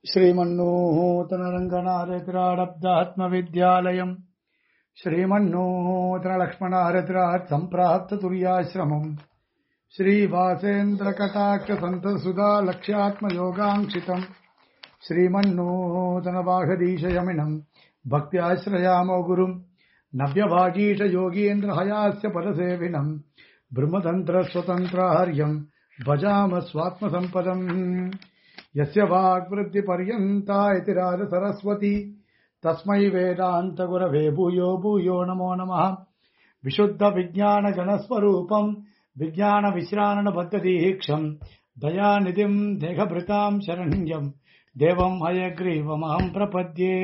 श्रीमन्नूतनरङ्गनारतिराडब्दात्मविद्यालयम् श्रीमन्नूतनलक्ष्मणारतिरात् सम्प्राप्ततुर्याश्रमम् श्रीवासेन्द्रकटाक्षसन्तसुधा लक्ष्यात्मयोगाङ्क्षितम् श्रीमन्नूतनबाघदीशयमिनम् भक्त्याश्रयामो गुरुम् नव्यभागीशयोगीन्द्रहयास्य परसेविनम् ब्रह्मतन्त्रस्वतन्त्रार्यम् भजाम स्वात्मसम्पदम् यस्य वाग्वृद्धिपर्यन्ता इति राजसरस्वती तस्मै वेदान्तगुरवे भूयो भूयो नमो नमः विशुद्धविज्ञानगणस्वरूपम् विज्ञानविश्राणबद्धदीक्षम् दयानिधिम् देहभृताम् शरण्यम् देवम् हयग्रीवमहम् प्रपद्ये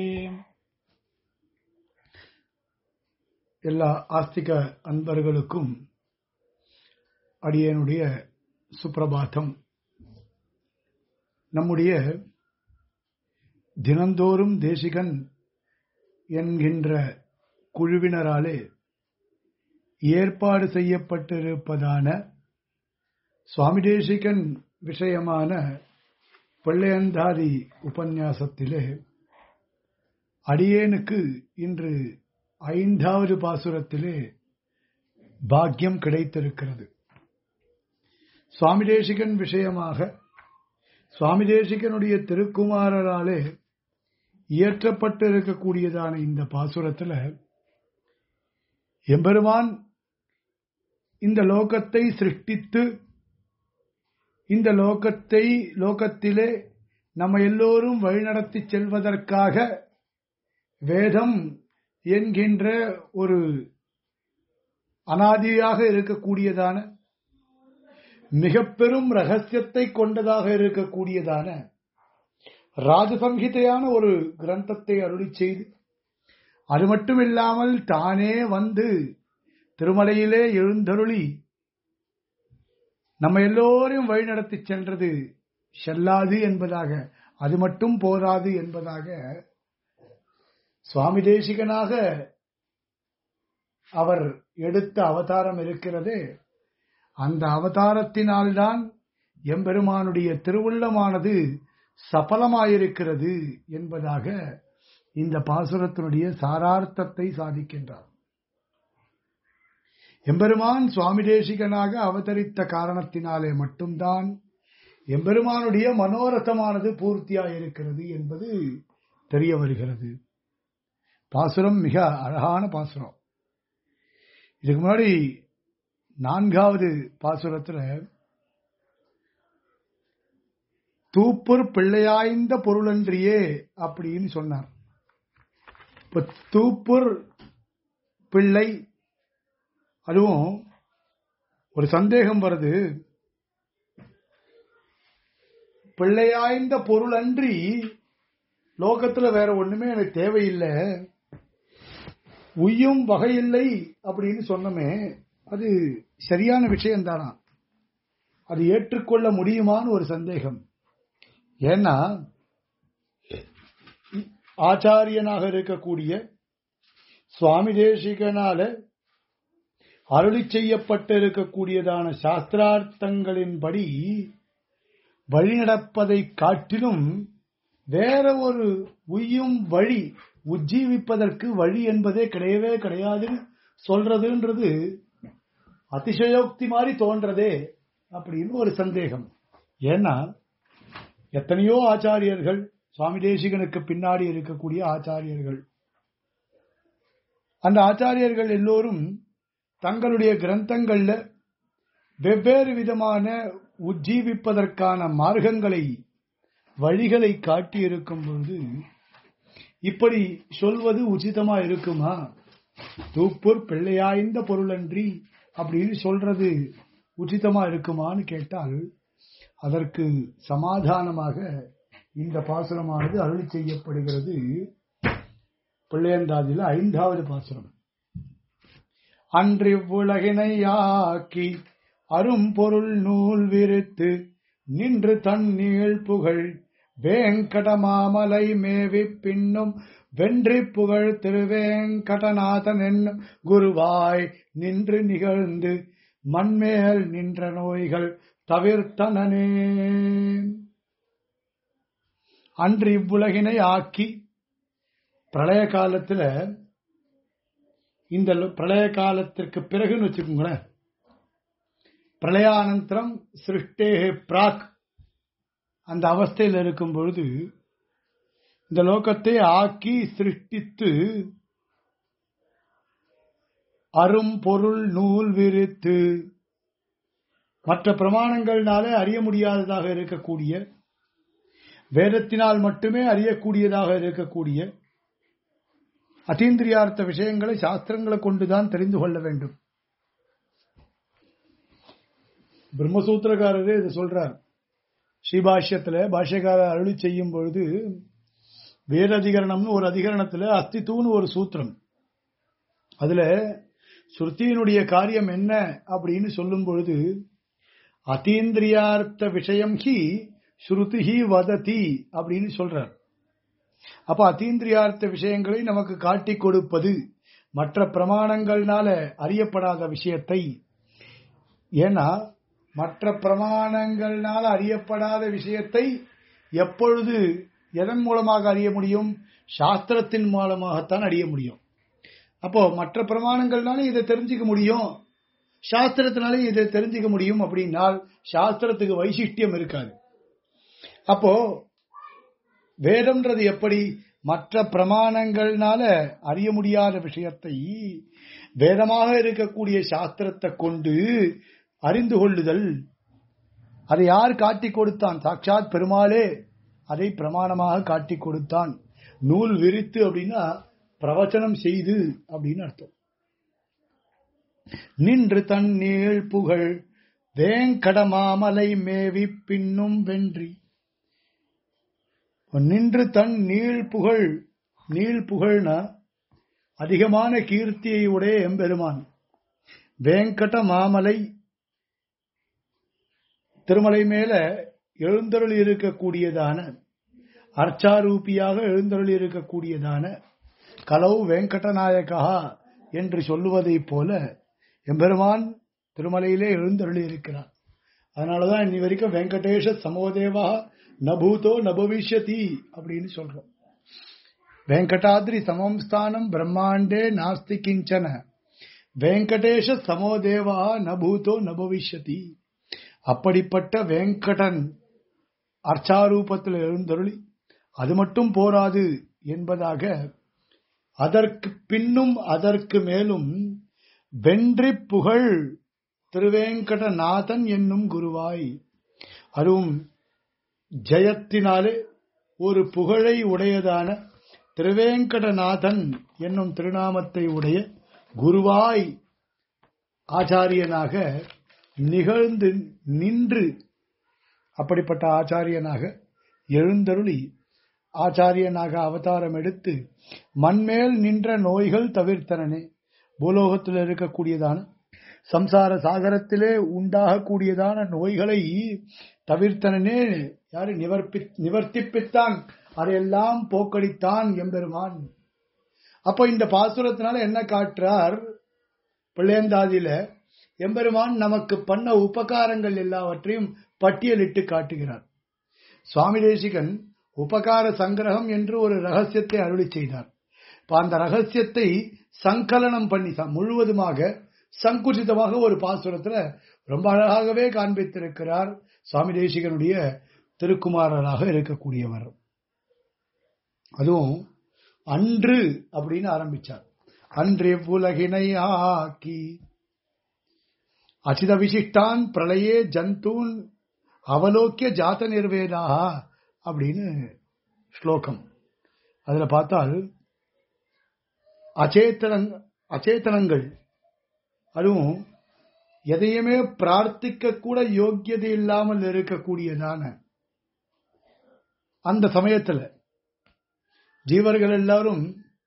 எல்லா ஆஸ்திக அன்பர்களுக்கும் அடியனுடைய சுப்பிரபாதம் நம்முடைய தினந்தோறும் தேசிகன் என்கின்ற குழுவினராலே ஏற்பாடு செய்யப்பட்டிருப்பதான சுவாமி தேசிகன் விஷயமான பிள்ளையந்தாதி உபன்யாசத்திலே அடியேனுக்கு இன்று ஐந்தாவது பாசுரத்திலே பாக்கியம் கிடைத்திருக்கிறது சுவாமி தேசிகன் விஷயமாக சுவாமி தேசிகனுடைய திருக்குமாரராலே இயற்றப்பட்டிருக்கக்கூடியதான இந்த பாசுரத்தில் எம்பெருமான் இந்த லோகத்தை சிருஷ்டித்து இந்த லோகத்தை லோகத்திலே நம்ம எல்லோரும் வழிநடத்தி செல்வதற்காக வேதம் என்கின்ற ஒரு அனாதியாக இருக்கக்கூடியதான மிக பெரும் ரகசியத்தை கொண்டதாக இருக்கக்கூடியதான ராஜசம்ஹிதையான ஒரு கிரந்தத்தை அருளி செய்து அது மட்டும் இல்லாமல் தானே வந்து திருமலையிலே எழுந்தருளி நம்ம எல்லோரையும் வழிநடத்தி சென்றது செல்லாது என்பதாக அது மட்டும் போராது என்பதாக சுவாமி தேசிகனாக அவர் எடுத்த அவதாரம் இருக்கிறது அந்த அவதாரத்தினால்தான் எம்பெருமானுடைய திருவுள்ளமானது சபலமாயிருக்கிறது என்பதாக இந்த பாசுரத்தினுடைய சாரார்த்தத்தை சாதிக்கின்றார் எம்பெருமான் சுவாமி தேசிகனாக அவதரித்த காரணத்தினாலே மட்டும்தான் எம்பெருமானுடைய மனோரதமானது பூர்த்தியாயிருக்கிறது என்பது தெரிய வருகிறது பாசுரம் மிக அழகான பாசுரம் இதுக்கு முன்னாடி நான்காவது பாசுரத்துல தூப்பர் பிள்ளையாய்ந்த பொருளன்றியே அப்படின்னு சொன்னார் இப்ப தூப்பூர் பிள்ளை அதுவும் ஒரு சந்தேகம் வருது பிள்ளையாய்ந்த பொருள் அன்றி லோகத்துல வேற ஒண்ணுமே எனக்கு தேவையில்லை உய்யும் வகையில்லை அப்படின்னு சொன்னமே அது சரியான விஷயம் தானா அது ஏற்றுக்கொள்ள முடியுமான்னு ஒரு சந்தேகம் ஏன்னா ஆச்சாரியனாக இருக்கக்கூடிய சுவாமி தேசிகனால அருளி செய்யப்பட்டிருக்கக்கூடியதான சாஸ்திரார்த்தங்களின்படி வழிநடப்பதை காட்டிலும் வேற ஒரு உய்யும் வழி உஜ்ஜீவிப்பதற்கு வழி என்பதே கிடையவே கிடையாது சொல்றதுன்றது அதிசயோக்தி மாதிரி தோன்றதே அப்படின்னு ஒரு சந்தேகம் ஏன்னா எத்தனையோ ஆச்சாரியர்கள் சுவாமி தேசிகனுக்கு பின்னாடி இருக்கக்கூடிய ஆச்சாரியர்கள் அந்த ஆச்சாரியர்கள் எல்லோரும் தங்களுடைய கிரந்தங்கள்ல வெவ்வேறு விதமான உஜ்ஜீவிப்பதற்கான மார்க்கங்களை வழிகளை காட்டி இருக்கும் பொழுது இப்படி சொல்வது உச்சிதமா இருக்குமா தூப்பூர் பிள்ளையாய்ந்த பொருளன்றி அப்படின்னு சொல்றது உச்சிதமா இருக்குமான்னு கேட்டால் அதற்கு சமாதானமாக இந்த பாசுரமானது அருளி செய்யப்படுகிறது பிள்ளையந்தாதியில் ஐந்தாவது பாசுரம் அன்றி உலகினை ஆக்கி அரும்பொருள் நூல் விரித்து நின்று தன்னீள் புகழ் வேங்கடமாமலை மேவி பின்னும் வென்றி புகழ் திருவேங்கடநாதன் என்னும் குருவாய் நின்று நிகழ்ந்து மண்மேல் நின்ற நோய்கள் தவிர்த்தனே அன்று இவ்வுலகினை ஆக்கி பிரளய காலத்துல இந்த லோ- பிரளய காலத்திற்கு பிறகுன்னு வச்சுக்கோங்களேன் பிரளயானந்தரம் சிருஷ்டே பிராக் அந்த அவஸ்தையில் இருக்கும் பொழுது இந்த லோகத்தை ஆக்கி சிருஷ்டித்து அரும் பொருள் நூல் விரித்து மற்ற பிரமாணங்கள்னாலே அறிய முடியாததாக இருக்கக்கூடிய வேதத்தினால் மட்டுமே அறியக்கூடியதாக இருக்கக்கூடிய அதீந்திரியார்த்த விஷயங்களை சாஸ்திரங்களை கொண்டுதான் தெரிந்து கொள்ள வேண்டும் பிரம்மசூத்திரக்காரரே இது சொல்றார் ஸ்ரீபாஷ்யத்துல பாஷ்யக்காரர் அருளி செய்யும் பொழுது வேத அதிகரணம்னு ஒரு அதிகரணத்துல அஸ்தித்துவன்னு ஒரு சூத்திரம் அதுல ஸ்ருதியினுடைய காரியம் என்ன அப்படின்னு சொல்லும் பொழுது அதீந்திரியார்த்த விஷயம் ஹி ஸ்ருதி ஹி வததி அப்படின்னு சொல்றார் அப்ப அதீந்திரியார்த்த விஷயங்களை நமக்கு காட்டிக் கொடுப்பது மற்ற பிரமாணங்கள்னால அறியப்படாத விஷயத்தை ஏன்னா மற்ற பிரமாணங்கள்னால அறியப்படாத விஷயத்தை எப்பொழுது எதன் மூலமாக அறிய முடியும் சாஸ்திரத்தின் மூலமாகத்தான் அறிய முடியும் அப்போ மற்ற பிரமாணங்கள்னால இதை தெரிஞ்சுக்க முடியும் சாஸ்திரத்தினாலே இதை தெரிஞ்சுக்க முடியும் அப்படின்னால் சாஸ்திரத்துக்கு வைசிஷ்டியம் இருக்காது அப்போ வேதம்ன்றது எப்படி மற்ற பிரமாணங்கள்னால அறிய முடியாத விஷயத்தை வேதமாக இருக்கக்கூடிய சாஸ்திரத்தை கொண்டு அறிந்து கொள்ளுதல் அதை யார் காட்டிக் கொடுத்தான் சாட்சாத் பெருமாளே அதை பிரமாணமாக காட்டிக் கொடுத்தான் நூல் விரித்து அப்படின்னா பிரவச்சனம் செய்து அப்படின்னு அர்த்தம் நின்று தன் நீள் புகழ் வேங்கடமாமலை மேவி பின்னும் வென்றி நின்று தன் நீள் புகழ் நீள் புகழ்னா அதிகமான கீர்த்தியை உடைய எம்பெருமான் வேங்கட மாமலை திருமலை மேல எழுந்தருள் இருக்கக்கூடியதான அர்ச்சாரூபியாக எழுந்தருள் இருக்கக்கூடியதான கலவு வெங்கடநாயகா என்று சொல்லுவதைப் போல எம்பெருமான் திருமலையிலே எழுந்தருளி இருக்கிறார் அதனாலதான் இன்னி வரைக்கும் வெங்கடேஷ சமோதேவா நபூதோ நபவிஷ்யதி அப்படின்னு சொல்றோம் வெங்கடாத்ரி சமம் ஸ்தானம் பிரம்மாண்டே நாஸ்தி கிஞ்சன வெங்கடேஷ சமோதேவா நபூதோ நபவிஷ்யதி அப்படிப்பட்ட வெங்கடன் அர்ச்சாரூபத்தில் எழுந்தருளி அது மட்டும் போராது என்பதாக அதற்கு பின்னும் அதற்கு மேலும் வென்றி புகழ் திருவேங்கடநாதன் என்னும் குருவாய் அதுவும் ஜெயத்தினாலே ஒரு புகழை உடையதான திருவேங்கடநாதன் என்னும் திருநாமத்தை உடைய குருவாய் ஆச்சாரியனாக நிகழ்ந்து நின்று அப்படிப்பட்ட ஆச்சாரியனாக எழுந்தருளி ஆச்சாரியனாக அவதாரம் எடுத்து மண்மேல் நின்ற நோய்கள் தவிர்த்தனனே பூலோகத்தில் இருக்கக்கூடியதான சம்சார சாகரத்திலே உண்டாகக்கூடியதான நோய்களை தவிர்த்தனனே யாரு நிவர்ப்பி நிவர்த்திப்பித்தான் அதையெல்லாம் போக்கடித்தான் எம்பெருமான் அப்போ இந்த பாசுரத்தினால என்ன காட்டுறார் பிள்ளையந்தாதியில எம்பெருமான் நமக்கு பண்ண உபகாரங்கள் எல்லாவற்றையும் பட்டியலிட்டு காட்டுகிறார் சுவாமி தேசிகன் உபகார சங்கிரகம் என்று ஒரு ரகசியத்தை அருளி செய்தார் இப்ப அந்த ரகசியத்தை சங்கலனம் பண்ணி ச- முழுவதுமாக சங்குச்சிதமாக ஒரு பாசுரத்துல ரொம்ப அழகாகவே காண்பித்திருக்கிறார் சுவாமி தேசிகனுடைய திருக்குமாரராக இருக்கக்கூடியவர் அதுவும் அன்று அப்படின்னு ஆரம்பிச்சார் அன்று உலகினை ஆக்கி அச்சித விசிஷ்டான் பிரளயே ஜந்தூன் அவலோக்கிய ஜாத நிர்வேதாக அப்படின்னு ஸ்லோகம் அதுல பார்த்தால் அச்சேத்தனங் அச்சேதனங்கள் அதுவும் எதையுமே பிரார்த்திக்க கூட யோக்கியதை இல்லாமல் இருக்கக்கூடியதான அந்த சமயத்துல ஜீவர்கள் எல்லாரும்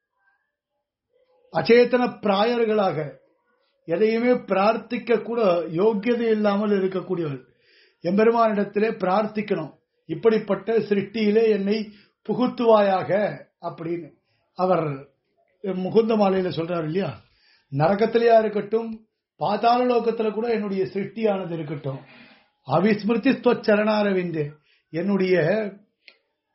அச்சேதன பிராயர்களாக எதையுமே பிரார்த்திக்க கூட யோக்கியதை இல்லாமல் இருக்கக்கூடியவர்கள் எம்பெருமானிடத்திலே பிரார்த்திக்கணும் இப்படிப்பட்ட சிருஷ்டியிலே என்னை புகுத்துவாயாக அப்படின்னு அவர் முகுந்த மாலையில சொல்றாரு இல்லையா நரகத்திலேயா இருக்கட்டும் பாதாள லோகத்துல கூட என்னுடைய சிருஷ்டியானது இருக்கட்டும் அவிஸ்மிருதி ஸ்வச்சரணாரவிந்து என்னுடைய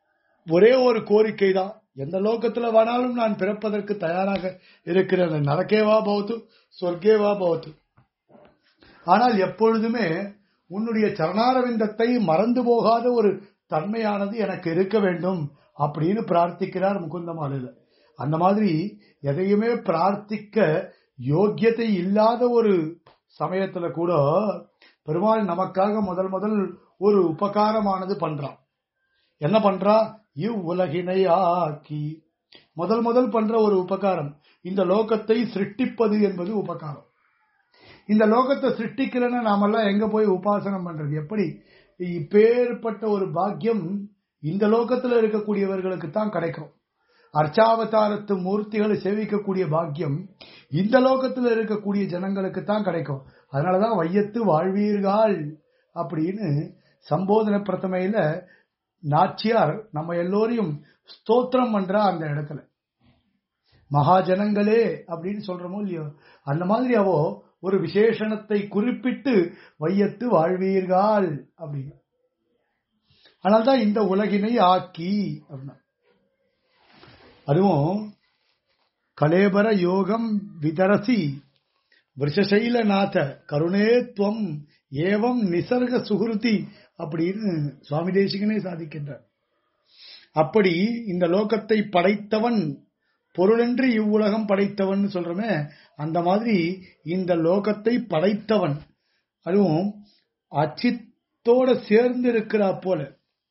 ஒரே ஒரு கோரிக்கை தான் எந்த லோகத்துல வேணாலும் நான் பிறப்பதற்கு தயாராக இருக்கிறேன் நரக்கேவா பவத்து சொர்க்கேவா பவத்து ஆனால் எப்பொழுதுமே உன்னுடைய சரணாரவிந்தத்தை மறந்து போகாத ஒரு தன்மையானது எனக்கு இருக்க வேண்டும் அப்படின்னு பிரார்த்திக்கிறார் முகுந்த மாலையில அந்த மாதிரி எதையுமே பிரார்த்திக்க யோக்கியத்தை இல்லாத ஒரு சமயத்துல கூட பெருமாள் நமக்காக முதல் முதல் ஒரு உபகாரமானது பண்றான் என்ன பண்றா இவ்வுலகினை ஆக்கி முதல் முதல் பண்ற ஒரு உபகாரம் இந்த லோகத்தை சிருஷ்டிப்பது என்பது உபகாரம் இந்த லோகத்தை சிருஷ்டிக்கிறன்னு நாமெல்லாம் எங்க போய் உபாசனம் பண்றது எப்படி இப்பேற்பட்ட ஒரு பாக்கியம் இந்த லோகத்துல இருக்கக்கூடியவர்களுக்கு தான் கிடைக்கும் அர்ச்சாவதாரத்து மூர்த்திகளை சேவிக்கக்கூடிய பாக்கியம் இந்த லோகத்துல இருக்கக்கூடிய ஜனங்களுக்கு தான் கிடைக்கும் அதனாலதான் வையத்து வாழ்வீர்கள் அப்படின்னு சம்போதன பிரதமையில நாச்சியார் நம்ம எல்லோரையும் ஸ்தோத்திரம் பண்றா அந்த இடத்துல மகாஜனங்களே அப்படின்னு சொல்றோமோ இல்லையோ அந்த மாதிரி அவோ ஒரு விசேஷணத்தை குறிப்பிட்டு வையத்து வாழ்வீர்கள் அப்படின்னு அதனால்தான் இந்த உலகினை ஆக்கி அப்படின்னா அதுவும் கலேபர யோகம் விதரசி விஷசைலநாத கருணேத்வம் ஏவம் நிசர்க சுகுருதி அப்படின்னு சுவாமி தேசிகனே சாதிக்கின்றார் அப்படி இந்த லோகத்தை படைத்தவன் பொருளென்று இவ்வுலகம் படைத்தவன் சொல்றமே அந்த மாதிரி இந்த லோகத்தை படைத்தவன் அதுவும் அச்சித்தோட சேர்ந்து இருக்கிறா போல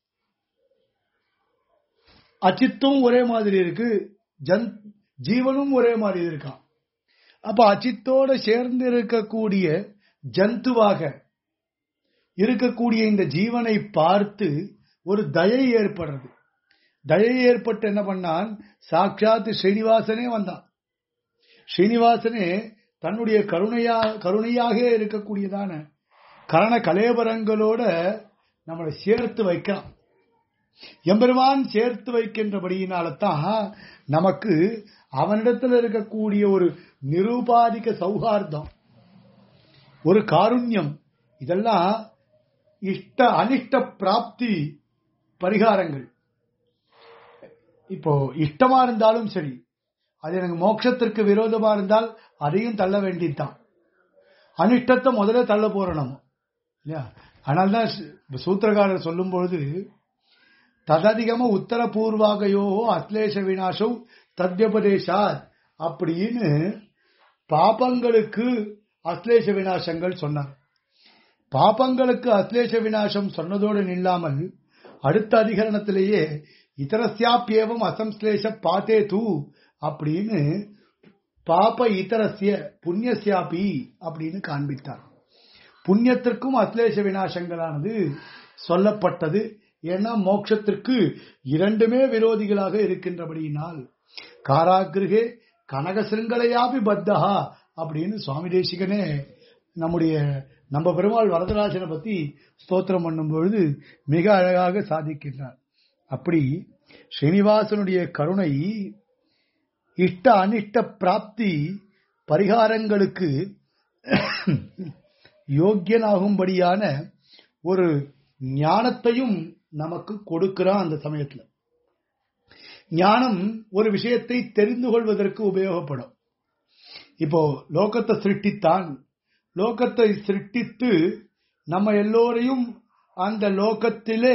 அச்சித்தும் ஒரே மாதிரி இருக்கு ஜன் ஜீவனும் ஒரே மாதிரி இருக்கான் அப்ப அச்சித்தோட சேர்ந்து இருக்கக்கூடிய ஜந்துவாக இருக்கக்கூடிய இந்த ஜீவனை பார்த்து ஒரு தயை ஏற்படுறது தயை ஏற்பட்டு என்ன பண்ணான் சாட்சாத் ஸ்ரீனிவாசனே வந்தான் ஸ்ரீனிவாசனே தன்னுடைய கருணையா கருணையாக இருக்கக்கூடியதான கரண கலேபரங்களோட நம்மளை சேர்த்து வைக்கிறான் எம்பெருமான் சேர்த்து வைக்கின்றபடியினால தான் நமக்கு அவனிடத்தில் இருக்கக்கூடிய ஒரு நிரூபாதிக சௌஹார்தம் ஒரு காருண்யம் இதெல்லாம் இஷ்ட அனிஷ்ட பிராப்தி பரிகாரங்கள் இப்போ இஷ்டமா இருந்தாலும் சரி அது எனக்கு மோட்சத்திற்கு விரோதமா இருந்தால் அதையும் தள்ள வேண்டியதுதான் அனிஷ்டத்தை முதல்ல தள்ள போறோம் நம்ம இல்லையா அதனால்தான் சூத்திரகாரர் சொல்லும் பொழுது தததிகம உத்தர பூர்வாகையோ அஸ்லேஷ வினாசம் தத்யபதேசாத் அப்படின்னு பாபங்களுக்கு அஸ்லேஷ வினாசங்கள் சொன்னார் பாபங்களுக்கு அஸ்லேஷ வினாசம் சொன்னதோடு நில்லாமல் அடுத்த அதிகரணத்திலேயே இதரஸ்யாப்பியவம் அசம்ஸ்லேஷ பாத்தே தூ அப்படின்னு பாப இதரஸ்ய புண்ணியசியாபி அப்படின்னு காண்பித்தார் புண்ணியத்திற்கும் அஸ்லேஷ வினாசங்களானது சொல்லப்பட்டது ஏன்னா மோட்சத்திற்கு இரண்டுமே விரோதிகளாக இருக்கின்றபடியினால் காராகிருகே கனக சிருங்கலையாபி பத்தஹா அப்படின்னு சுவாமி தேசிகனே நம்முடைய நம்ம பெருமாள் வரதராஜனை பத்தி ஸ்தோத்திரம் பண்ணும் பொழுது மிக அழகாக சாதிக்கின்றார் அப்படி ஸ்ரீனிவாசனுடைய கருணை இஷ்ட அனிஷ்ட பிராப்தி பரிகாரங்களுக்கு யோக்கியனாகும்படியான ஒரு ஞானத்தையும் நமக்கு கொடுக்கிறான் அந்த சமயத்துல ஞானம் ஒரு விஷயத்தை தெரிந்து கொள்வதற்கு உபயோகப்படும் இப்போ லோகத்தை சிருஷ்டித்தான் லோகத்தை சிருஷ்டித்து நம்ம எல்லோரையும் அந்த லோகத்திலே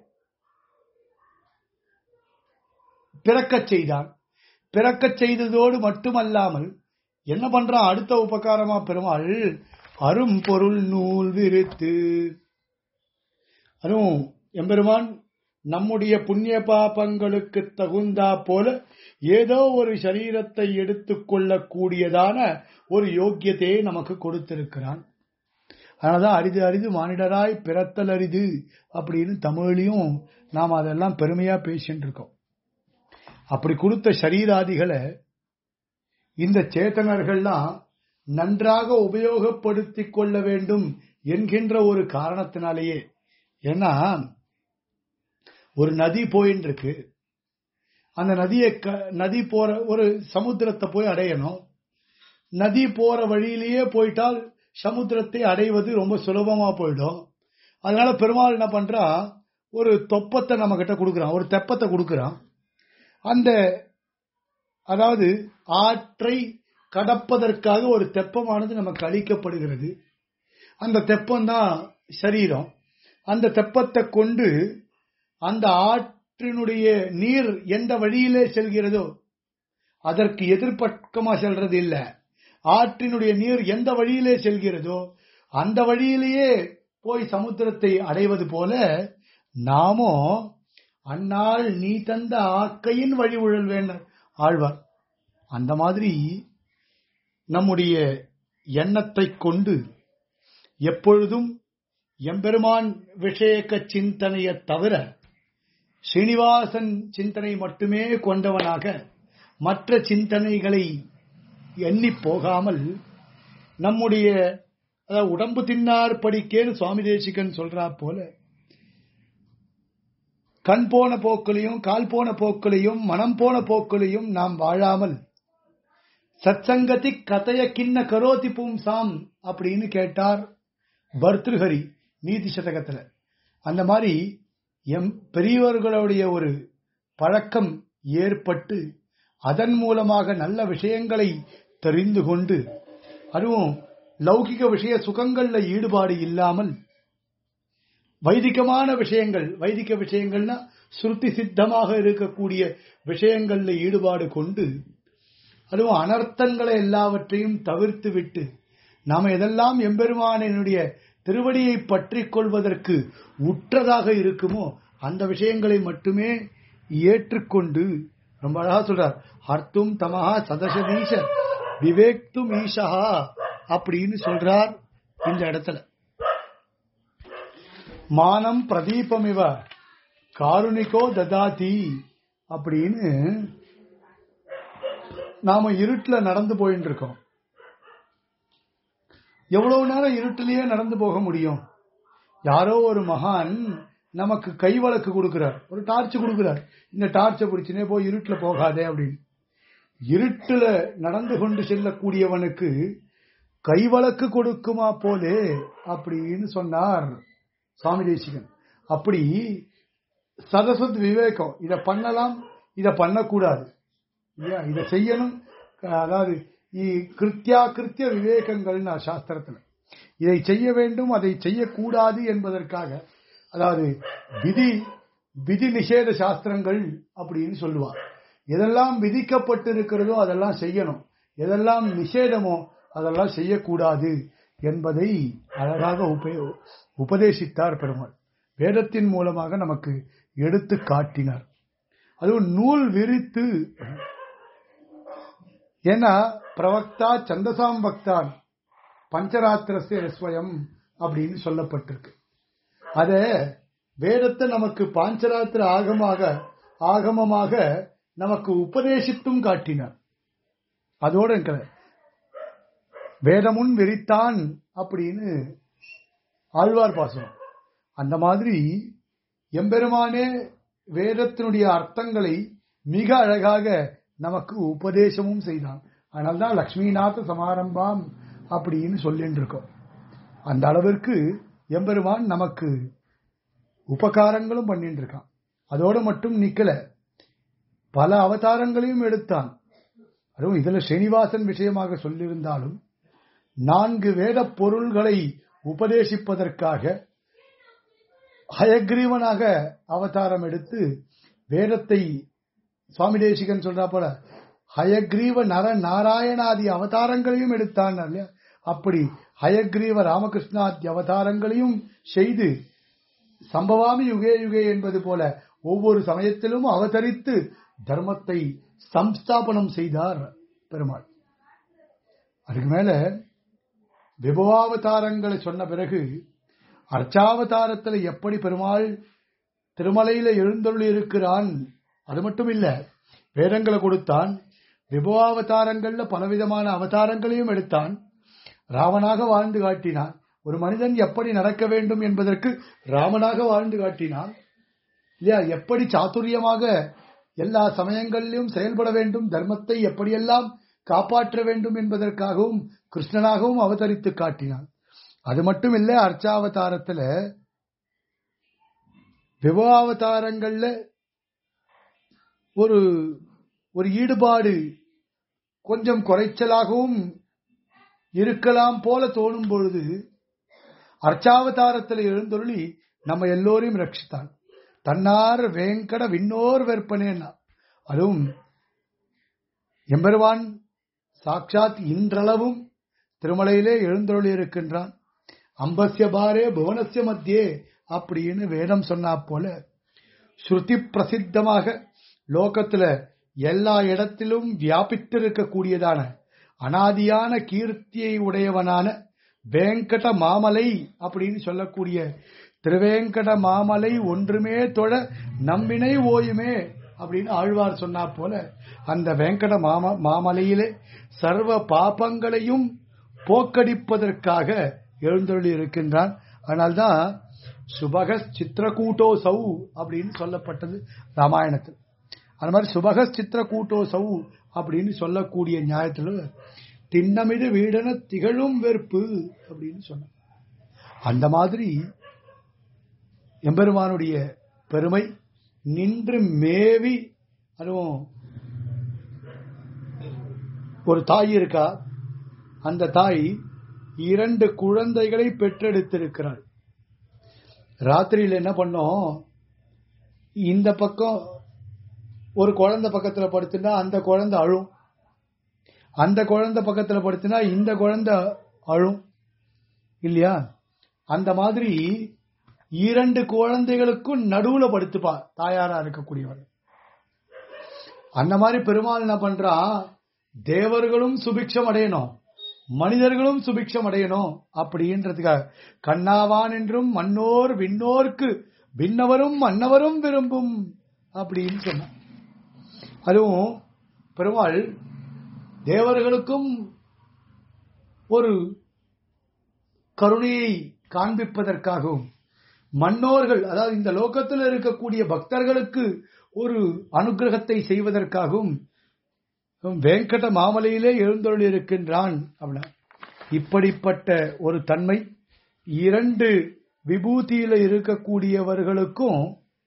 பிறக்கச் செய்தான் பிறக்கச் செய்ததோடு மட்டுமல்லாமல் என்ன பண்றான் அடுத்த உபகாரமா பெருமாள் அரும் பொருள் நூல் விரித்து அதுவும் எம்பெருமான் நம்முடைய புண்ணிய பாபங்களுக்கு தகுந்தா போல ஏதோ ஒரு சரீரத்தை எடுத்துக்கொள்ளக்கூடியதான ஒரு யோக்கியத்தையே நமக்கு கொடுத்திருக்கிறான் அதனாலதான் அரிது அரிது மானிடராய் பிறத்தல் அரிது அப்படின்னு தமிழ்லையும் நாம் அதெல்லாம் பெருமையா பேசிட்டு இருக்கோம் அப்படி கொடுத்த சரீராதிகளை இந்த சேத்தனர்கள்லாம் நன்றாக உபயோகப்படுத்திக் கொள்ள வேண்டும் என்கின்ற ஒரு காரணத்தினாலேயே ஏன்னா ஒரு நதி போயின்னு இருக்கு அந்த நதியை நதி போற ஒரு சமுத்திரத்தை போய் அடையணும் நதி போற வழியிலேயே போயிட்டால் சமுத்திரத்தை அடைவது ரொம்ப சுலபமா போயிடும் அதனால பெருமாள் என்ன பண்றா ஒரு தொப்பத்தை நம்ம கிட்ட கொடுக்குறான் ஒரு தெப்பத்தை கொடுக்குறான் அந்த அதாவது ஆற்றை கடப்பதற்காக ஒரு தெப்பமானது நமக்கு அளிக்கப்படுகிறது அந்த தெப்பம் தான் சரீரம் அந்த தெப்பத்தை கொண்டு அந்த ஆற்றினுடைய நீர் எந்த வழியிலே செல்கிறதோ அதற்கு எதிர்பக்கமா செல்றது இல்ல ஆற்றினுடைய நீர் எந்த வழியிலே செல்கிறதோ அந்த வழியிலேயே போய் சமுத்திரத்தை அடைவது போல நாமும் அந்நாள் நீ தந்த ஆக்கையின் வழி உழல் வேண்டார் ஆழ்வார் அந்த மாதிரி நம்முடைய எண்ணத்தை கொண்டு எப்பொழுதும் எம்பெருமான் விஷயக்க சிந்தனையை தவிர ஸ்ரீனிவாசன் சிந்தனை மட்டுமே கொண்டவனாக மற்ற சிந்தனைகளை எண்ணி போகாமல் நம்முடைய அதாவது உடம்பு தின்னார் படிக்கேன்னு சுவாமி தேசிகன் சொல்றா போல கண் போன போக்கிலையும் கால் போன போக்கிலையும் மனம் போன போக்கிலையும் நாம் வாழாமல் சத்சங்கதி கதைய கிண்ண கரோதி பூம்சாம் அப்படின்னு கேட்டார் பர்திருஹரி நீதி சதகத்துல அந்த மாதிரி எம் பெரியவர்களுடைய ஒரு பழக்கம் ஏற்பட்டு அதன் மூலமாக நல்ல விஷயங்களை தெரிந்து கொண்டு அதுவும் லௌகிக விஷய சுகங்கள்ல ஈடுபாடு இல்லாமல் வைதிகமான விஷயங்கள் வைதிக விஷயங்கள்னா சுருத்தி சித்தமாக இருக்கக்கூடிய விஷயங்கள்ல ஈடுபாடு கொண்டு அதுவும் அனர்த்தங்களை எல்லாவற்றையும் தவிர்த்து விட்டு நாம எதெல்லாம் எம்பெருமானினுடைய திருவடியை பற்றி கொள்வதற்கு உற்றதாக இருக்குமோ அந்த விஷயங்களை மட்டுமே ஏற்றுக்கொண்டு ரொம்ப அழகா சொல்றார் ஹர்த்தும் தமஹா சதசதீஷ விவேக்தும் ஈஷா அப்படின்னு சொல்றார் இந்த இடத்துல மானம் பிரதீபம் இவ காருணிகோ ததாதி அப்படின்னு நாம இருட்டுல நடந்து போயிட்டு இருக்கோம் எவ்வளவு நேரம் இருட்டிலேயே நடந்து போக முடியும் யாரோ ஒரு மகான் நமக்கு கை வழக்கு கொடுக்கிறார் ஒரு டார்ச் கொடுக்கிறார் இந்த டார்ச்சை பிடிச்சுனே போய் இருட்டுல போகாதே அப்படின்னு இருட்டுல நடந்து கொண்டு செல்லக்கூடியவனுக்கு கை வழக்கு கொடுக்குமா போலே அப்படின்னு சொன்னார் சுவாமி தேசிகன் அப்படி சதசத் விவேகம் இத பண்ணலாம் இத பண்ணக்கூடாது இல்லையா இதை செய்யணும் அதாவது கிருத்தியா கிருத்திய விவேகங்கள்னா சாஸ்திரத்துல இதை செய்ய வேண்டும் அதை செய்யக்கூடாது என்பதற்காக அதாவது விதி விதி நிஷேத சாஸ்திரங்கள் அப்படின்னு சொல்லுவார் எதெல்லாம் விதிக்கப்பட்டிருக்கிறதோ அதெல்லாம் செய்யணும் எதெல்லாம் நிஷேதமோ அதெல்லாம் செய்யக்கூடாது என்பதை அழகாக உப உபதேசித்தார் பெருமாள் வேதத்தின் மூலமாக நமக்கு எடுத்து காட்டினார் அதுவும் நூல் விரித்து ஏன்னா பிரவக்தா சந்தசாம் பக்தான் பஞ்சராத்திரசே ஸ்வயம் அப்படின்னு சொல்லப்பட்டிருக்கு அத வேதத்தை நமக்கு பாஞ்சராத்திர ஆகமாக ஆகமமாக நமக்கு உபதேசித்தும் காட்டினார் அதோட இருக்கிற வேதமுன் விரித்தான் அப்படின்னு ஆழ்வார் பாசனம் அந்த மாதிரி எம்பெருமானே வேதத்தினுடைய அர்த்தங்களை மிக அழகாக நமக்கு உபதேசமும் செய்தான் அதனால்தான் லக்ஷ்மிநாத சமாரம்பாம் அப்படின்னு சொல்லிட்டு இருக்கோம் அந்த அளவிற்கு எம்பெருமான் நமக்கு உபகாரங்களும் பண்ணிட்டு இருக்கான் அதோட மட்டும் நிக்கல பல அவதாரங்களையும் எடுத்தான் அதுவும் இதுல ஸ்ரீனிவாசன் விஷயமாக சொல்லியிருந்தாலும் நான்கு வேத பொருள்களை உபதேசிப்பதற்காக ஹயக்ரீவனாக அவதாரம் எடுத்து வேதத்தை சுவாமி தேசிகன் சொல்றா போல ஹயக்ரீவ நர நாராயணாதி அவதாரங்களையும் எடுத்தான் இல்லையா அப்படி ஹயக்ரீவ ராமகிருஷ்ணாதி அவதாரங்களையும் செய்து சம்பவாமி யுகே யுகே என்பது போல ஒவ்வொரு சமயத்திலும் அவதரித்து தர்மத்தை சம்ஸ்தாபனம் செய்தார் பெருமாள் அதுக்கு மேல விபவாவதாரங்களை சொன்ன பிறகு அர்ச்சாவதாரத்தில் எப்படி பெருமாள் திருமலையில எழுந்தருளி இருக்கிறான் அது மட்டும் இல்ல வேதங்களை கொடுத்தான் விபவாவதாரங்கள்ல பலவிதமான அவதாரங்களையும் எடுத்தான் ராமனாக வாழ்ந்து காட்டினான் ஒரு மனிதன் எப்படி நடக்க வேண்டும் என்பதற்கு ராமனாக வாழ்ந்து காட்டினான் இல்லையா எப்படி சாதுரியமாக எல்லா சமயங்களிலும் செயல்பட வேண்டும் தர்மத்தை எப்படியெல்லாம் காப்பாற்ற வேண்டும் என்பதற்காகவும் கிருஷ்ணனாகவும் அவதரித்து காட்டினான் அது மட்டும் இல்ல அர்ச்சாவதாரத்துல விபவாவதாரங்கள்ல ஒரு ஒரு ஈடுபாடு கொஞ்சம் குறைச்சலாகவும் இருக்கலாம் போல தோணும் பொழுது அர்ச்சாவதாரத்தில் எழுந்தொருளி நம்ம எல்லோரையும் ரட்சித்தான் தன்னார் வேங்கட விண்ணோர் வெற்பனேன்னா அதுவும் எம்பெருவான் சாட்சாத் இன்றளவும் திருமலையிலே எழுந்தொருளி இருக்கின்றான் அம்பஸ்ய பாரே புவனஸ்ய மத்தியே அப்படின்னு வேதம் சொன்னா போல ஸ்ருதி பிரசித்தமாக லோகத்துல எல்லா இடத்திலும் வியாபித்திருக்கக்கூடியதான அனாதியான கீர்த்தியை உடையவனான வேங்கட மாமலை அப்படின்னு சொல்லக்கூடிய திருவேங்கட மாமலை ஒன்றுமே தொழ நம்பினை ஓயுமே அப்படின்னு ஆழ்வார் சொன்னா போல அந்த வேங்கட மாம மாமலையிலே சர்வ பாபங்களையும் போக்கடிப்பதற்காக எழுந்தொழி இருக்கின்றான் அதனால்தான் சுபக சித்திரக்கூட்டோ சௌ அப்படின்னு சொல்லப்பட்டது ராமாயணத்தில் அந்த மாதிரி சுபக சித்திரக்கூட்டோ சௌ அப்படின்னு சொல்லக்கூடிய நியாயத்தில் திண்ணமிடு வீடன திகழும் வெறுப்பு அப்படின்னு சொன்ன அந்த மாதிரி எம்பெருமானுடைய பெருமை நின்று மேவி அதுவும் ஒரு தாய் இருக்கா அந்த தாய் இரண்டு குழந்தைகளை பெற்றெடுத்திருக்கிறாள் ராத்திரியில் என்ன பண்ணோம் இந்த பக்கம் ஒரு குழந்தை பக்கத்துல படுத்துனா அந்த குழந்தை அழும் அந்த குழந்தை பக்கத்துல படுத்துனா இந்த குழந்தை அழும் இல்லையா அந்த மாதிரி இரண்டு குழந்தைகளுக்கும் நடுவுல படுத்துப்பா தாயாரா இருக்கக்கூடியவர் அந்த மாதிரி பெருமாள் என்ன பண்றா தேவர்களும் சுபிக்ஷம் அடையணும் மனிதர்களும் சுபிக்ஷம் அடையணும் அப்படின்றதுக்காக கண்ணாவான் என்றும் மன்னோர் விண்ணோர்க்கு விண்ணவரும் மன்னவரும் விரும்பும் அப்படின்னு சொன்ன அதுவும் பெருமாள் தேவர்களுக்கும் ஒரு கருணையை காண்பிப்பதற்காகவும் மன்னோர்கள் அதாவது இந்த லோகத்தில் இருக்கக்கூடிய பக்தர்களுக்கு ஒரு அனுகிரகத்தை செய்வதற்காகவும் வேங்கட மாமலையிலே எழுந்தொழி இருக்கின்றான் அப்படின்னா இப்படிப்பட்ட ஒரு தன்மை இரண்டு விபூதியில இருக்கக்கூடியவர்களுக்கும்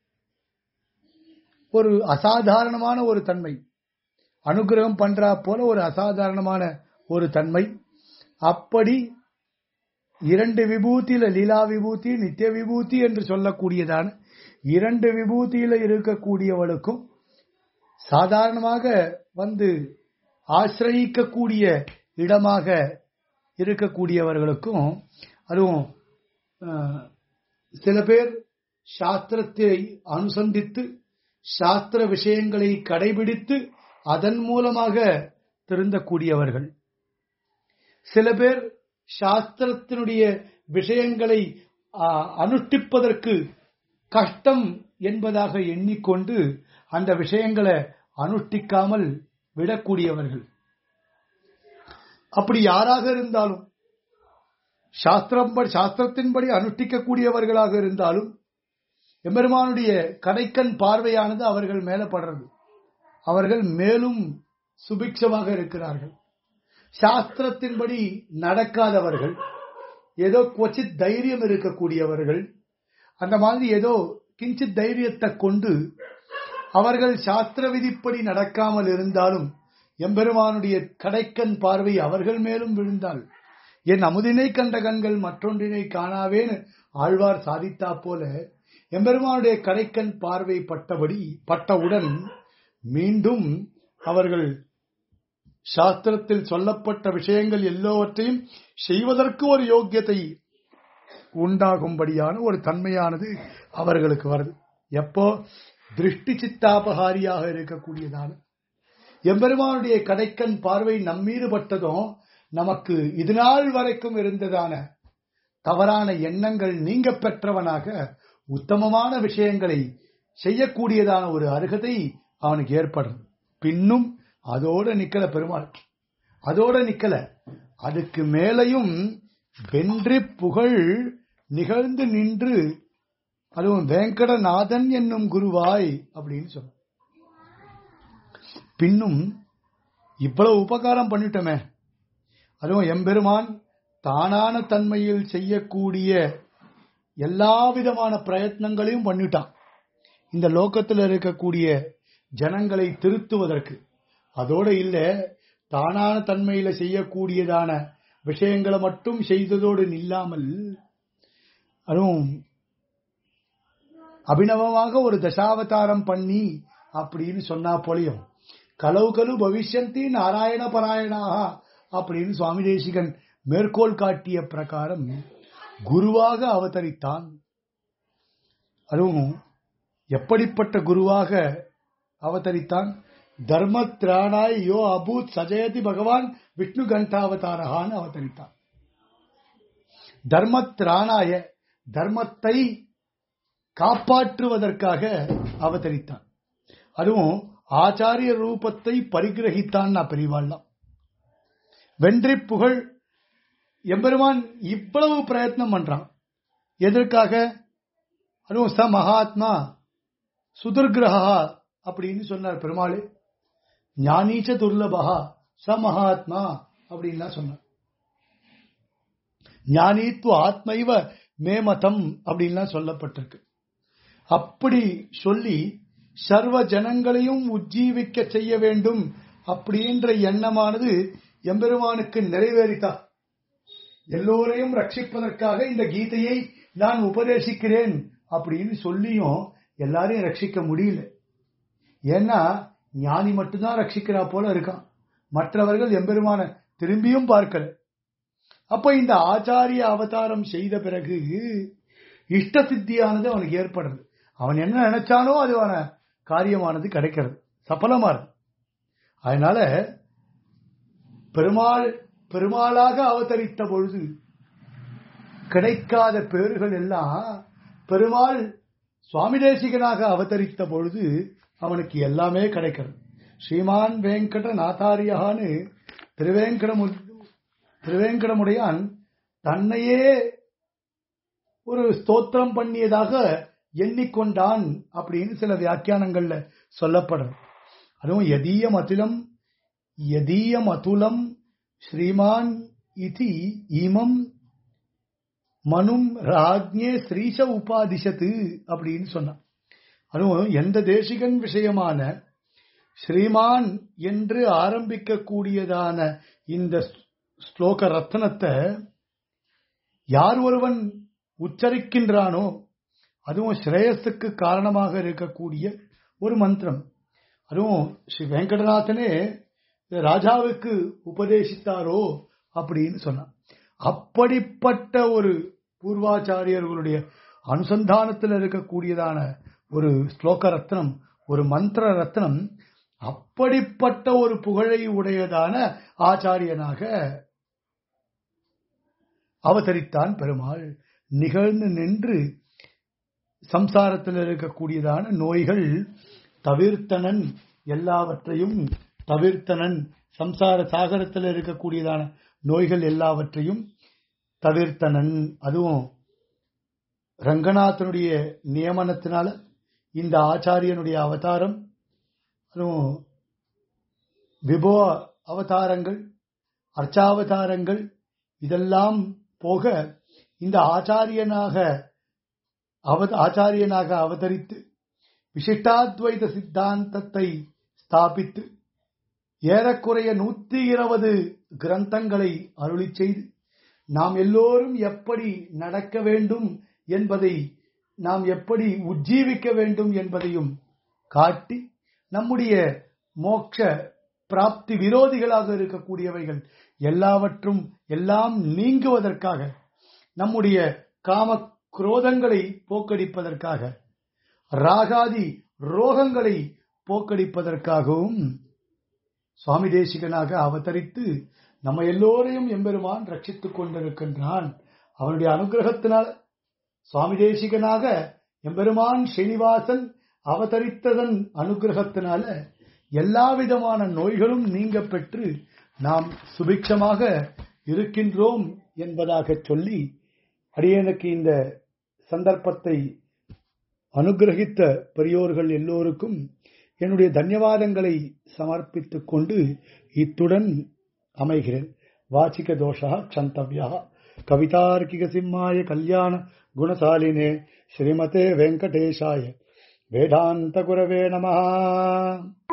ஒரு அசாதாரணமான ஒரு தன்மை அனுகிரகம் பண்றா போல ஒரு அசாதாரணமான ஒரு தன்மை அப்படி இரண்டு விபூதியில லீலா விபூதி நித்திய விபூதி என்று சொல்லக்கூடியதான இரண்டு விபூதியில இருக்கக்கூடியவளுக்கும் சாதாரணமாக வந்து ஆசிரயிக்கக்கூடிய இடமாக இருக்கக்கூடியவர்களுக்கும் அதுவும் சில பேர் சாஸ்திரத்தை அனுசந்தித்து சாஸ்திர விஷயங்களை கடைபிடித்து அதன் மூலமாக திருந்தக்கூடியவர்கள் சில பேர் சாஸ்திரத்தினுடைய விஷயங்களை அனுஷ்டிப்பதற்கு கஷ்டம் என்பதாக எண்ணிக்கொண்டு அந்த விஷயங்களை அனுஷ்டிக்காமல் விடக்கூடியவர்கள் அப்படி யாராக இருந்தாலும் சாஸ்திரம் சாஸ்திரத்தின்படி அனுஷ்டிக்கக்கூடியவர்களாக இருந்தாலும் எம்பெருமானுடைய கடைக்கண் பார்வையானது அவர்கள் மேல படுறது அவர்கள் மேலும் சுபிக்ஷமாக இருக்கிறார்கள் சாஸ்திரத்தின்படி நடக்காதவர்கள் ஏதோ கொச்சித் தைரியம் இருக்கக்கூடியவர்கள் அந்த மாதிரி ஏதோ கிஞ்சித் தைரியத்தை கொண்டு அவர்கள் சாஸ்திர விதிப்படி நடக்காமல் இருந்தாலும் எம்பெருமானுடைய கடைக்கண் பார்வை அவர்கள் மேலும் விழுந்தாள் என் அமுதினை கண்ட கண்கள் மற்றொன்றினை காணாவேன்னு ஆழ்வார் சாதித்தா போல எம்பெருமானுடைய கடைக்கண் பார்வை பட்டபடி பட்டவுடன் மீண்டும் அவர்கள் சாஸ்திரத்தில் சொல்லப்பட்ட விஷயங்கள் எல்லோவற்றையும் செய்வதற்கு ஒரு யோக்கியத்தை உண்டாகும்படியான ஒரு தன்மையானது அவர்களுக்கு வருது எப்போ திருஷ்டி சித்தாபகாரியாக இருக்கக்கூடியதான எம்பெருமானுடைய கடைக்கண் பார்வை நம்மீது பட்டதும் நமக்கு இது நாள் வரைக்கும் இருந்ததான தவறான எண்ணங்கள் நீங்க பெற்றவனாக உத்தமமான விஷயங்களை செய்யக்கூடியதான ஒரு அருகதை அவனுக்கு ஏற்படும் பின்னும் அதோட நிக்கல பெருமாள் அதோட நிக்கல அதுக்கு மேலையும் வென்றி புகழ் நிகழ்ந்து நின்று அதுவும் வேங்கடநாதன் என்னும் குருவாய் அப்படின்னு சொல்ல பின்னும் இவ்வளவு உபகாரம் பண்ணிட்டோமே அதுவும் எம்பெருமான் தானான தன்மையில் செய்யக்கூடிய எல்லா விதமான பிரயத்னங்களையும் பண்ணிட்டான் இந்த லோகத்தில் இருக்கக்கூடிய ஜனங்களை திருத்துவதற்கு அதோட இல்ல தானான தன்மையில செய்யக்கூடியதான விஷயங்களை மட்டும் செய்ததோடு நில்லாமல் அதுவும் அபிநவமாக ஒரு தசாவதாரம் பண்ணி அப்படின்னு சொன்னா போலியும் கலவு கலு பவிஷ்யந்தி நாராயண பராயணாக அப்படின்னு சுவாமி தேசிகன் மேற்கோள் காட்டிய பிரகாரம் குருவாக அவதரித்தான் அதுவும் எப்படிப்பட்ட குருவாக அவதரித்தான் தர்மத்ராணாய் யோ அபூத் சஜயதி பகவான் விஷ்ணு கண்டாவதாரகான்னு அவதரித்தான் தர்மத்ராணாய தர்மத்தை காப்பாற்றுவதற்காக அவதரித்தான் அதுவும் ஆச்சாரிய ரூபத்தை பரிகிரகித்தான் நான் பெரியவாள்லாம் வென்றி புகழ் எம்பெருமான் இவ்வளவு பிரயத்னம் பண்றான் எதற்காக அதுவும் ச மகாத்மா சுதுர்கிரகா அப்படின்னு சொன்னார் பெருமாள் ஞானீச்ச துர்லபகா ச மகாத்மா அப்படின்லாம் சொன்னார் ஞானித்வ ஆத்மைவ மேமதம் அப்படின்லாம் சொல்லப்பட்டிருக்கு அப்படி சொல்லி சர்வ ஜனங்களையும் உஜ்ஜீவிக்க செய்ய வேண்டும் அப்படின்ற எண்ணமானது எம்பெருமானுக்கு நிறைவேறித்தா எல்லோரையும் ரட்சிப்பதற்காக இந்த கீதையை நான் உபதேசிக்கிறேன் அப்படின்னு சொல்லியும் எல்லாரையும் ரட்சிக்க முடியல ஏன்னா ஞானி மட்டும்தான் ரட்சிக்கிறா போல இருக்கான் மற்றவர்கள் எம்பெருமான திரும்பியும் பார்க்கல அப்ப இந்த ஆச்சாரிய அவதாரம் செய்த பிறகு இஷ்ட சித்தியானது அவனுக்கு ஏற்படுறது அவன் என்ன நினைச்சானோ அதுவான காரியமானது கிடைக்கிறது சபலமானது அதனால பெருமாள் பெருமாளாக அவதரித்த பொழுது கிடைக்காத பேர்கள் எல்லாம் பெருமாள் சுவாமி தேசிகனாக அவதரித்த பொழுது அவனுக்கு எல்லாமே கிடைக்கிறது ஸ்ரீமான் வெங்கட நாதாரியான்னு திருவேங்கடமு திருவேங்கடமுடையான் தன்னையே ஒரு ஸ்தோத்திரம் பண்ணியதாக எண்ணிக்கொண்டான் அப்படின்னு சில வியாக்கியானங்கள்ல சொல்லப்படும் அதுவும் எதீயம் அத்துலம் எதீயம் அதுலம் ஸ்ரீமான் இதி ஈமம் மனும் ராஜ்ஞே ஸ்ரீச உபாதிஷத்து அப்படின்னு சொன்னான் அதுவும் எந்த தேசிகன் விஷயமான ஸ்ரீமான் என்று ஆரம்பிக்கக்கூடியதான இந்த ஸ்லோக ரத்னத்தை யார் ஒருவன் உச்சரிக்கின்றானோ அதுவும் ஸ்ரேயஸுக்கு காரணமாக இருக்கக்கூடிய ஒரு மந்திரம் அதுவும் ஸ்ரீ வெங்கடநாதனே ராஜாவுக்கு உபதேசித்தாரோ அப்படின்னு சொன்னான் அப்படிப்பட்ட ஒரு பூர்வாச்சாரியர்களுடைய அனுசந்தானத்தில் இருக்கக்கூடியதான ஒரு ஸ்லோக ரத்னம் ஒரு மந்திர ரத்னம் அப்படிப்பட்ட ஒரு புகழை உடையதான ஆச்சாரியனாக அவதரித்தான் பெருமாள் நிகழ்ந்து நின்று சம்சாரத்தில் இருக்கக்கூடியதான நோய்கள் தவிர்த்தனன் எல்லாவற்றையும் தவிர்த்தனன் சம்சார சாகரத்தில் இருக்கக்கூடியதான நோய்கள் எல்லாவற்றையும் தவிர்த்தனன் அதுவும் ரங்கநாதனுடைய நியமனத்தினால இந்த ஆச்சாரியனுடைய அவதாரம் அதுவும் விபோ அவதாரங்கள் அர்ச்சாவதாரங்கள் இதெல்லாம் போக இந்த ஆச்சாரியனாக அவ ஆச்சாரியனாக அவதரித்து விசிஷ்டாத்வைத சித்தாந்தத்தை ஸ்தாபித்து ஏறக்குறைய நூத்தி இருபது கிரந்தங்களை அருளி செய்து நாம் எல்லோரும் எப்படி நடக்க வேண்டும் என்பதை நாம் எப்படி உஜ்ஜீவிக்க வேண்டும் என்பதையும் காட்டி நம்முடைய மோட்ச பிராப்தி விரோதிகளாக இருக்கக்கூடியவைகள் எல்லாவற்றும் எல்லாம் நீங்குவதற்காக நம்முடைய காம குரோதங்களை போக்கடிப்பதற்காக ராகாதி ரோகங்களை போக்கடிப்பதற்காகவும் சுவாமி தேசிகனாக அவதரித்து நம்ம எல்லோரையும் எம்பெருமான் ரட்சித்துக் கொண்டிருக்கின்றான் அவனுடைய அனுகிரகத்தினால் சுவாமி தேசிகனாக எம்பெருமான் ஸ்ரீனிவாசன் அவதரித்ததன் அனுகிரகத்தினால எல்லா விதமான நோய்களும் நீங்க பெற்று நாம் சுபிக்ஷமாக இருக்கின்றோம் என்பதாக சொல்லி அடியனுக்கு இந்த சந்தர்ப்பத்தை அனுகிரகித்த பெரியோர்கள் எல்லோருக்கும் என்னுடைய தன்யவாதங்களை சமர்ப்பித்துக் கொண்டு இத்துடன் அமைகிறேன் வாச்சிக தோஷா க்ஷந்தவ்யா கவிதார்க்கிக சிம்மாய கல்யாண குணசாலினே ஸ்ரீமதே வெங்கடேஷாய வேதாந்த குரவே நமஹ